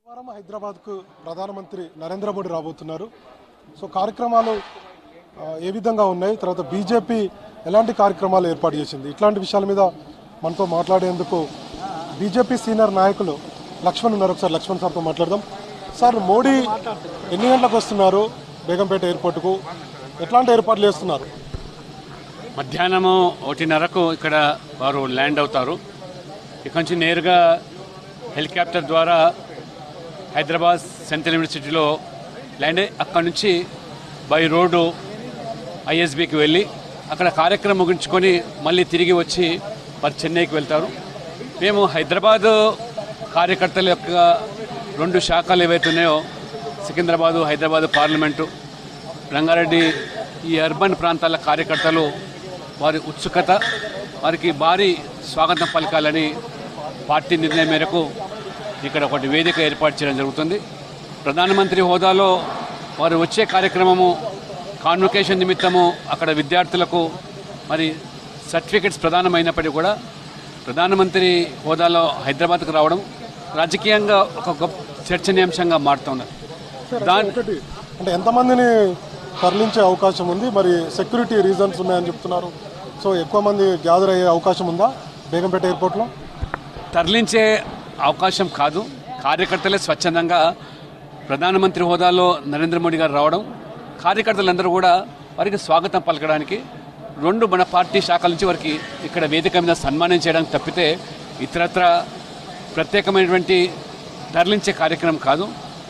వారం హైదరాబాద్కు ప్రధానమంత్రి నరేంద్ర మోడీ రాబోతున్నారు సో కార్యక్రమాలు ఆ, ఏ విధంగా ఉన్నాయి తర్వాత బీజేపీ ఎలాంటి కార్యక్రమాలు ఏర్పాటు చేసింది ఇట్లాంటి విషయాల మీద మనతో మాట్లాడేందుకు బీజేపీ సీనియర్ నాయకులు లక్ష్మణ్ ఉన్నారు ఒకసారి లక్ష్మణ్ సార్తో మాట్లాడదాం సార్ మోడీ ఎన్ని గంటలకు వస్తున్నారు బేగంపేట ఎయిర్పోర్టుకు ఎట్లాంటి ఏర్పాట్లు చేస్తున్నారు మధ్యాహ్నము ఒకటిన్నరకు ఇక్కడ వారు ల్యాండ్ అవుతారు ఇక్కడ నుంచి నేరుగా హెలికాప్టర్ ద్వారా హైదరాబాద్ సెంట్రల్ యూనివర్సిటీలో ల్యాండ్ అయ్యి అక్కడ నుంచి బై రోడ్డు ఐఎస్బికి వెళ్ళి అక్కడ కార్యక్రమం ముగించుకొని మళ్ళీ తిరిగి వచ్చి వారు చెన్నైకి వెళ్తారు మేము హైదరాబాద్ కార్యకర్తల యొక్క రెండు శాఖలు ఏవైతే ఉన్నాయో సికింద్రాబాదు హైదరాబాద్ పార్లమెంటు రంగారెడ్డి ఈ అర్బన్ ప్రాంతాల కార్యకర్తలు వారి ఉత్సుకత వారికి భారీ స్వాగతం పలకాలని పార్టీ నిర్ణయం మేరకు ఇక్కడ ఒకటి వేదిక ఏర్పాటు చేయడం జరుగుతుంది ప్రధానమంత్రి హోదాలో వారు వచ్చే కార్యక్రమము కాన్వకేషన్ నిమిత్తము అక్కడ విద్యార్థులకు మరి సర్టిఫికెట్స్ ప్రధానమైనప్పటికీ కూడా ప్రధానమంత్రి హోదాలో హైదరాబాద్కు రావడం రాజకీయంగా ఒక గొప్ప చర్చనీయాంశంగా మారుతున్నారు దాని ఒకటి అంటే ఎంతమందిని తరలించే అవకాశం ఉంది మరి సెక్యూరిటీ రీజన్స్ ఉన్నాయని చెప్తున్నారు సో ఎక్కువ మంది గ్యాదర్ అయ్యే అవకాశం ఉందా బేగంపేట ఎయిర్పోర్ట్లో తరలించే అవకాశం కాదు కార్యకర్తలే స్వచ్ఛందంగా ప్రధానమంత్రి హోదాలో నరేంద్ర మోడీ గారు రావడం కార్యకర్తలందరూ కూడా వారికి స్వాగతం పలకడానికి రెండు మన పార్టీ శాఖల నుంచి వారికి ఇక్కడ వేదిక మీద సన్మానం చేయడానికి తప్పితే ఇతరత్ర ప్రత్యేకమైనటువంటి తరలించే కార్యక్రమం కాదు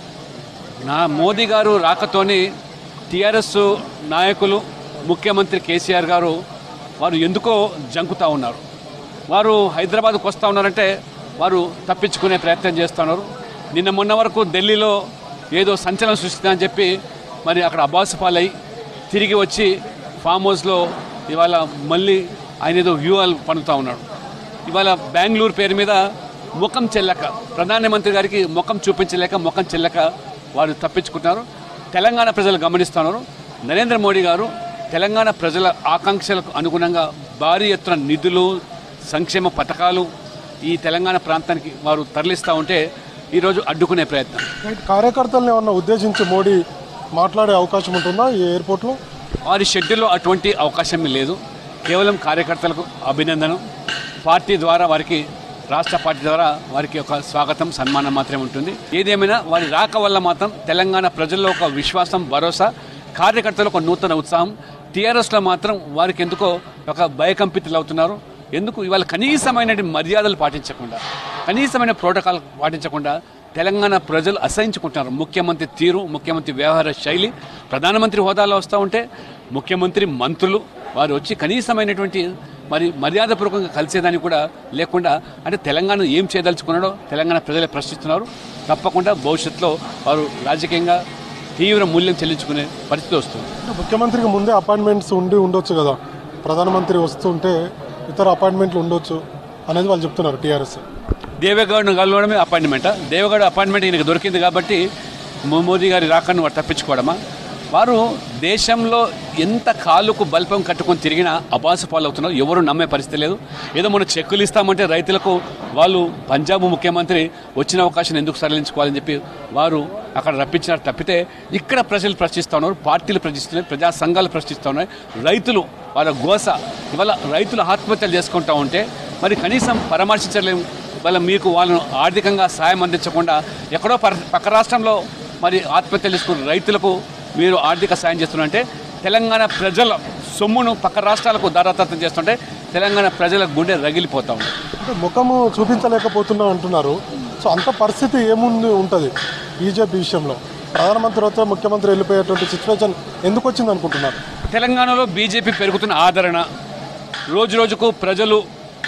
నా మోదీ గారు రాకతోని టీఆర్ఎస్ నాయకులు ముఖ్యమంత్రి కేసీఆర్ గారు వారు ఎందుకో జంకుతా ఉన్నారు వారు హైదరాబాద్కు వస్తూ ఉన్నారంటే వారు తప్పించుకునే ప్రయత్నం చేస్తున్నారు నిన్న మొన్న వరకు ఢిల్లీలో ఏదో సంచలనం సృష్టిందని చెప్పి మరి అక్కడ అబ్బాసు పాలై తిరిగి వచ్చి ఫామ్ హౌస్లో ఇవాళ మళ్ళీ ఆయన ఏదో వ్యూహాలు పనుతూ ఉన్నాడు ఇవాళ బెంగళూరు పేరు మీద ముఖం చెల్లక ప్రధానమంత్రి గారికి ముఖం చూపించలేక ముఖం చెల్లక వారు తప్పించుకుంటున్నారు తెలంగాణ ప్రజలు గమనిస్తున్నారు నరేంద్ర మోడీ గారు తెలంగాణ ప్రజల ఆకాంక్షలకు అనుగుణంగా భారీ ఎత్తున నిధులు సంక్షేమ పథకాలు ఈ తెలంగాణ ప్రాంతానికి వారు తరలిస్తూ ఉంటే ఈరోజు అడ్డుకునే ప్రయత్నం రైట్ కార్యకర్తలను ఏమన్నా ఉద్దేశించి మోడీ మాట్లాడే అవకాశం ఉంటుందా ఈ ఎయిర్పోర్ట్లో వారి షెడ్యూల్లో అటువంటి అవకాశం లేదు కేవలం కార్యకర్తలకు అభినందనం పార్టీ ద్వారా వారికి రాష్ట్ర పార్టీ ద్వారా వారికి ఒక స్వాగతం సన్మానం మాత్రమే ఉంటుంది ఏదేమైనా వారి రాక వల్ల మాత్రం తెలంగాణ ప్రజల్లో ఒక విశ్వాసం భరోసా కార్యకర్తలు ఒక నూతన ఉత్సాహం టీఆర్ఎస్లో మాత్రం వారికి ఎందుకో ఒక భయకంపితులు అవుతున్నారు ఎందుకు ఇవాళ కనీసమైన మర్యాదలు పాటించకుండా కనీసమైన ప్రోటోకాల్ పాటించకుండా తెలంగాణ ప్రజలు అసహించుకుంటున్నారు ముఖ్యమంత్రి తీరు ముఖ్యమంత్రి వ్యవహార శైలి ప్రధానమంత్రి హోదాలో వస్తూ ఉంటే ముఖ్యమంత్రి మంత్రులు వారు వచ్చి కనీసమైనటువంటి మరి మర్యాదపూర్వకంగా కలిసేదానికి కూడా లేకుండా అంటే తెలంగాణ ఏం చేయదలుచుకున్నాడో తెలంగాణ ప్రజలే ప్రశ్నిస్తున్నారు తప్పకుండా భవిష్యత్తులో వారు రాజకీయంగా తీవ్ర మూల్యం చెల్లించుకునే పరిస్థితి వస్తుంది అంటే ముఖ్యమంత్రికి ముందే అపాయింట్మెంట్స్ ఉండి ఉండొచ్చు కదా ప్రధానమంత్రి వస్తుంటే ఇతర అపాయింట్మెంట్లు ఉండొచ్చు అనేది వాళ్ళు చెప్తున్నారు టీఆర్ఎస్ దేవేగౌడను కలవడమే అపాయింట్మెంటా దేవేగౌడ అపాయింట్మెంట్ ఈయనకు దొరికింది కాబట్టి మో- మోదీ గారి రాకను వారు తప్పించుకోవడమా వారు దేశంలో ఎంత కాలుకు బల్పం కట్టుకొని తిరిగినా అబాసు పాలవుతున్నారు ఎవరు నమ్మే పరిస్థితి లేదు ఏదో మనం చెక్కులు ఇస్తామంటే రైతులకు వాళ్ళు పంజాబ్ ముఖ్యమంత్రి వచ్చిన అవకాశం ఎందుకు సరళించుకోవాలని చెప్పి వారు అక్కడ రప్పించినారు తప్పితే ఇక్కడ ప్రజలు ప్రశ్నిస్తూ ఉన్నారు పార్టీలు ప్రశ్నిస్తున్నాయి ప్రజా సంఘాలు ప్రశ్నిస్తూ ఉన్నాయి రైతులు వాళ్ళ గోస ఇవాళ రైతులు ఆత్మహత్యలు చేసుకుంటా ఉంటే మరి కనీసం పరామర్శించలేము వాళ్ళ మీకు వాళ్ళను ఆర్థికంగా సాయం అందించకుండా ఎక్కడో పర- పక్క రాష్ట్రంలో మరి ఆత్మహత్యలు చేసుకున్న రైతులకు మీరు ఆర్థిక సాయం చేస్తున్నారంటే తెలంగాణ ప్రజల సొమ్మును పక్క రాష్ట్రాలకు దారాదత్తం చేస్తుంటే తెలంగాణ ప్రజల గుండె రగిలిపోతూ ఉంది అంటే ముఖము చూపించలేకపోతున్నా అంటున్నారు సో అంత పరిస్థితి ఏముంది ఉంటుంది బీజేపీ విషయంలో ప్రధానమంత్రి వస్తే ముఖ్యమంత్రి వెళ్ళిపోయేటువంటి సిచ్యువేషన్ ఎందుకు వచ్చింది అనుకుంటున్నారు తెలంగాణలో బీజేపీ పెరుగుతున్న ఆదరణ రోజు రోజుకు ప్రజలు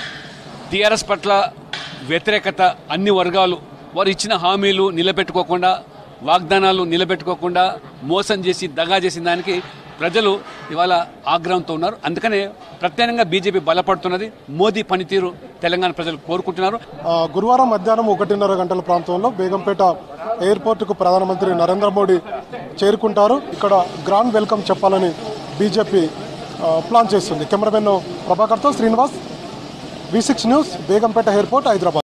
టీఆర్ఎస్ పట్ల వ్యతిరేకత అన్ని వర్గాలు వారు ఇచ్చిన హామీలు నిలబెట్టుకోకుండా వాగ్దానాలు నిలబెట్టుకోకుండా మోసం చేసి దగా చేసిన దానికి ప్రజలు ఇవాళ ఆగ్రహంతో ఉన్నారు అందుకనే ప్రత్యేకంగా బీజేపీ బలపడుతున్నది మోదీ పనితీరు తెలంగాణ ప్రజలు కోరుకుంటున్నారు ఆ, గురువారం మధ్యాహ్నం ఒకటిన్నర గంటల ప్రాంతంలో బేగంపేట ఎయిర్పోర్టుకు ప్రధానమంత్రి నరేంద్ర మోడీ చేరుకుంటారు ఇక్కడ గ్రాండ్ వెల్కమ్ చెప్పాలని బీజేపీ ఆ, ప్లాన్ చేస్తుంది కెమెరామెన్ ప్రభాకర్తో Srinivas V six news Begumpet airport Hyderabad